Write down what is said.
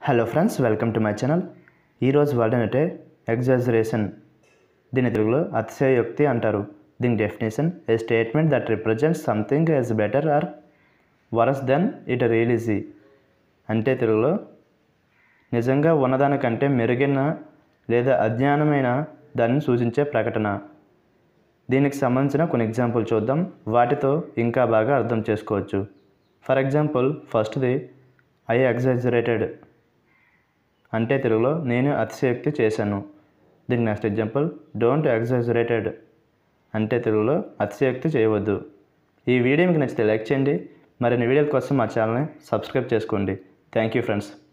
hello friends welcome to my channel ఈరోజు వాడినట్టే exaggeration దీని తెలుగులో అతిశయోక్తి అంటారు దీని definition a statement that represents something as better or worse than it really is అంటే తెలుగులో నిజంగా ఉన్నదానికంటే మెరుగైన లేదా అజ్ఞానమైన దాన్ని సూచించే ప్రకటన దీనికి సంబంధించిన కొన్ని ఎగ్జాంపుల్ చూద్దాం వాటితో ఇంకా బాగా అర్థం చేసుకోవచ్చు ఫర్ ఎగ్జాంపుల్ ఫస్ట్ది ఐ ఎగ్జాజరేటెడ్ అంటే తెలుగులో నేను అతిశయోక్తి చేశాను దీనికి నెక్స్ట్ ఎగ్జాంపుల్ డోంట్ ఎగ్జాజరేటెడ్ అంటే తెలుగులో అతిశయోక్తి చేయవద్దు ఈ వీడియో మీకు నచ్చితే లైక్ చేయండి మరిన్ని వీడియోల కోసం మా ఛానల్ని సబ్స్క్రైబ్ చేసుకోండి థ్యాంక్ యూ ఫ్రెండ్స్